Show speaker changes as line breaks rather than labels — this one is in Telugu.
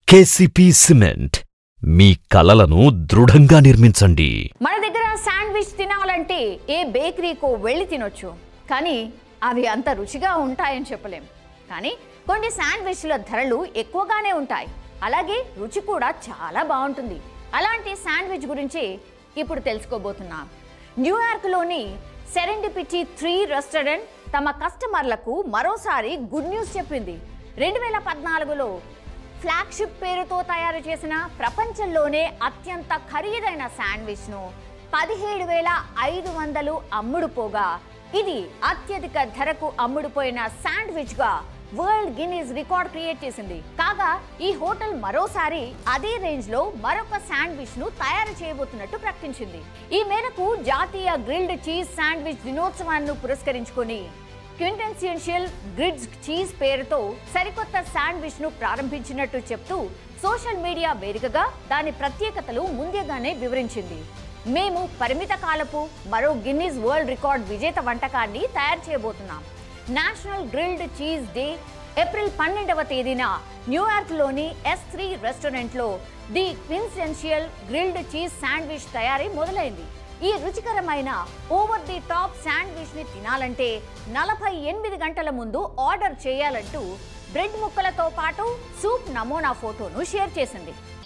కేసీపీ సిమెంట్ మీ కలలను దృఢంగా నిర్మించండి
మన దగ్గర శాండ్విచ్ తినాలంటే ఏ బేకరీకో వెళ్ళి తినొచ్చు కానీ అవి అంత రుచిగా ఉంటాయని చెప్పలేం కానీ కొన్ని శాండ్విచ్ల ధరలు ఎక్కువగానే ఉంటాయి అలాగే రుచి కూడా చాలా బాగుంటుంది అలాంటి శాండ్విచ్ గురించి ఇప్పుడు తెలుసుకోబోతున్నాం న్యూయార్క్లోని సెరెండిపిటీ త్రీ రెస్టారెంట్ తమ కస్టమర్లకు మరోసారి గుడ్ న్యూస్ చెప్పింది రెండు వేల పద్నాలుగులో ఫ్లాగ్షిప్ పేరుతో తయారు చేసిన ప్రపంచంలోనే అత్యంత ఖరీదైన శాండ్విచ్ను పదిహేడు వేల ఐదు వందలు అమ్ముడుపోగా ఇది అత్యధిక ధరకు అమ్ముడుపోయిన శాండ్విచ్గా వరల్డ్ గిన్నీస్ రికార్డ్ క్రియేట్ చేసింది కాగా ఈ హోటల్ మరోసారి అదే రేంజ్ లో మరొక శాండ్విచ్ ను తయారు చేయబోతున్నట్టు ప్రకటించింది ఈ మేరకు జాతీయ గ్రిల్డ్ చీజ్ శాండ్విచ్ దినోత్సవాన్ని పురస్కరించుకొని క్వింటెన్షియల్ గ్రిడ్స్ చీజ్ పేరుతో సరికొత్త శాండ్విచ్ ను ప్రారంభించినట్టు చెప్తూ సోషల్ మీడియా వేదికగా దాని ప్రత్యేకతలు ముందుగానే వివరించింది మేము పరిమిత కాలపు మరో గిన్నీస్ వరల్డ్ రికార్డ్ విజేత వంటకాన్ని తయారు చేయబోతున్నాం national grilled cheese day April పన్నెండవ తేదీన న్యూయార్క్లోని ఎస్ త్రీ రెస్టారెంట్లో the quintessential grilled cheese sandwich తయారీ మొదలైంది ఈ రుచికరమైన ఓవర్ ది టాప్ శాండ్విచ్ ని తినాలంటే నలభై ఎనిమిది గంటల ముందు ఆర్డర్ చేయాలంటూ బ్రెడ్ ముక్కలతో పాటు సూప్ నమూనా ఫోటోను షేర్ చేసింది